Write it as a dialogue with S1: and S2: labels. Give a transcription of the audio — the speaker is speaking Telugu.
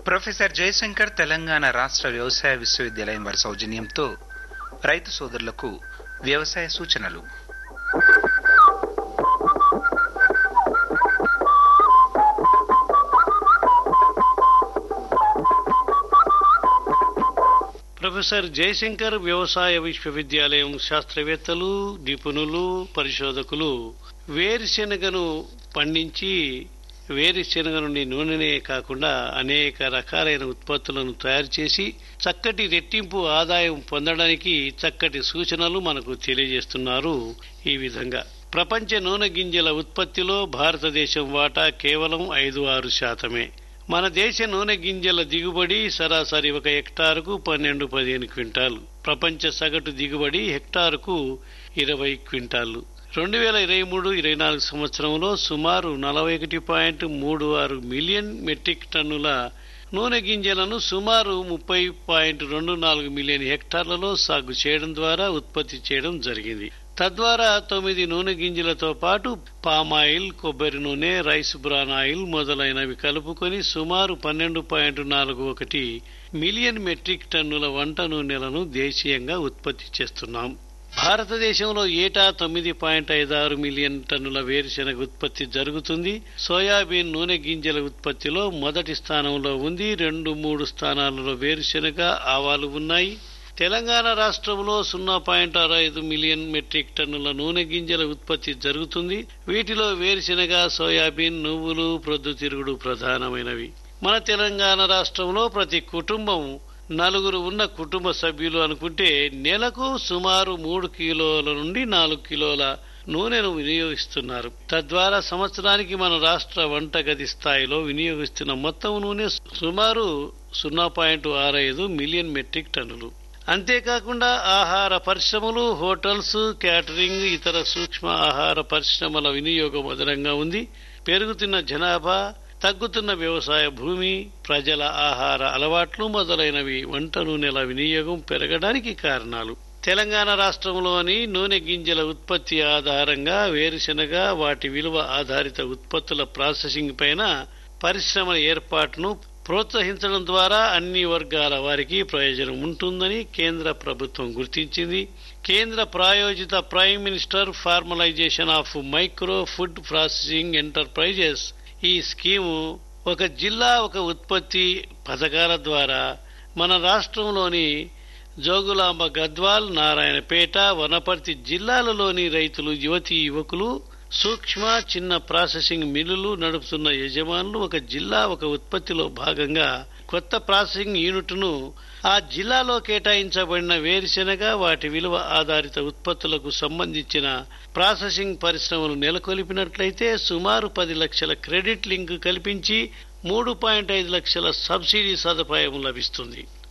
S1: ప్రొఫెసర్ జయశంకర్ తెలంగాణ రాష్ట్ర వ్యవసాయ విశ్వవిద్యాలయం వారి సౌజన్యంతో రైతు సోదరులకు వ్యవసాయ సూచనలు
S2: ప్రొఫెసర్ జయశంకర్ వ్యవసాయ విశ్వవిద్యాలయం శాస్త్రవేత్తలు నిపుణులు పరిశోధకులు వేరుశెనగను పండించి వేరుశెనగ నుండి నూనెనే కాకుండా అనేక రకాలైన ఉత్పత్తులను తయారు చేసి చక్కటి రెట్టింపు ఆదాయం పొందడానికి చక్కటి సూచనలు మనకు తెలియజేస్తున్నారు ఈ విధంగా ప్రపంచ నూనె గింజల ఉత్పత్తిలో భారతదేశం వాటా కేవలం ఐదు ఆరు శాతమే మన దేశ నూనె గింజల దిగుబడి సరాసరి ఒక హెక్టారుకు పన్నెండు పదిహేను క్వింటాలు ప్రపంచ సగటు దిగుబడి హెక్టారుకు ఇరవై క్వింటాలు రెండు వేల ఇరవై మూడు ఇరవై నాలుగు సంవత్సరంలో సుమారు నలభై ఒకటి పాయింట్ మూడు ఆరు మిలియన్ మెట్రిక్ టన్నుల నూనె గింజలను సుమారు ముప్పై పాయింట్ రెండు నాలుగు మిలియన్ హెక్టార్లలో సాగు చేయడం ద్వారా ఉత్పత్తి చేయడం జరిగింది తద్వారా తొమ్మిది నూనె గింజలతో పాటు పామాయిల్ కొబ్బరి నూనె రైస్ బ్రాన్ ఆయిల్ మొదలైనవి కలుపుకొని సుమారు పన్నెండు పాయింట్ నాలుగు ఒకటి మిలియన్ మెట్రిక్ టన్నుల వంట నూనెలను దేశీయంగా ఉత్పత్తి చేస్తున్నాం భారతదేశంలో ఏటా తొమ్మిది పాయింట్ ఐదు ఆరు మిలియన్ టన్నుల వేరుశెనగ ఉత్పత్తి జరుగుతుంది సోయాబీన్ నూనె గింజల ఉత్పత్తిలో మొదటి స్థానంలో ఉంది రెండు మూడు స్థానాలలో వేరుశెనగ ఆవాలు ఉన్నాయి తెలంగాణ రాష్ట్రంలో సున్నా పాయింట్ ఆరు ఐదు మిలియన్ మెట్రిక్ టన్నుల నూనె గింజల ఉత్పత్తి జరుగుతుంది వీటిలో వేరుశెనగ సోయాబీన్ నువ్వులు ప్రొద్దుతిరుగుడు ప్రధానమైనవి మన తెలంగాణ రాష్ట్రంలో ప్రతి కుటుంబం నలుగురు ఉన్న కుటుంబ సభ్యులు అనుకుంటే నెలకు సుమారు మూడు కిలోల నుండి నాలుగు కిలోల నూనెను వినియోగిస్తున్నారు తద్వారా సంవత్సరానికి మన రాష్ట్ర వంటగది స్థాయిలో వినియోగిస్తున్న మొత్తం నూనె సుమారు సున్నా పాయింట్ ఆరు ఐదు మిలియన్ మెట్రిక్ టన్నులు అంతేకాకుండా ఆహార పరిశ్రమలు హోటల్స్ క్యాటరింగ్ ఇతర సూక్ష్మ ఆహార పరిశ్రమల వినియోగం అదనంగా ఉంది పెరుగుతున్న జనాభా తగ్గుతున్న వ్యవసాయ భూమి ప్రజల ఆహార అలవాట్లు మొదలైనవి వంట నూనెల వినియోగం పెరగడానికి కారణాలు తెలంగాణ రాష్ట్రంలోని నూనె గింజల ఉత్పత్తి ఆధారంగా వేరుశెనగ వాటి విలువ ఆధారిత ఉత్పత్తుల ప్రాసెసింగ్ పైన పరిశ్రమల ఏర్పాటును ప్రోత్సహించడం ద్వారా అన్ని వర్గాల వారికి ప్రయోజనం ఉంటుందని కేంద్ర ప్రభుత్వం గుర్తించింది కేంద్ర ప్రాయోజిత prime minister formalisation of micro food processing enterprises ఈ స్కీము ఒక జిల్లా ఒక ఉత్పత్తి పథకాల ద్వారా మన రాష్ట్రంలోని జోగులాంబ గద్వాల్ నారాయణపేట వనపర్తి జిల్లాలలోని రైతులు యువతీ యువకులు సూక్ష్మ చిన్న ప్రాసెసింగ్ మిల్లులు నడుపుతున్న యజమానులు ఒక జిల్లా ఒక ఉత్పత్తిలో భాగంగా కొత్త ప్రాసెసింగ్ యూనిట్ను ఆ జిల్లాలో కేటాయించబడిన వేరుశెనగ వాటి విలువ ఆధారిత ఉత్పత్తులకు సంబంధించిన ప్రాసెసింగ్ పరిశ్రమలు నెలకొల్పినట్లయితే సుమారు పది లక్షల క్రెడిట్ లింక్ కల్పించి మూడు పాయింట్ ఐదు లక్షల సబ్సిడీ సదుపాయం లభిస్తుంది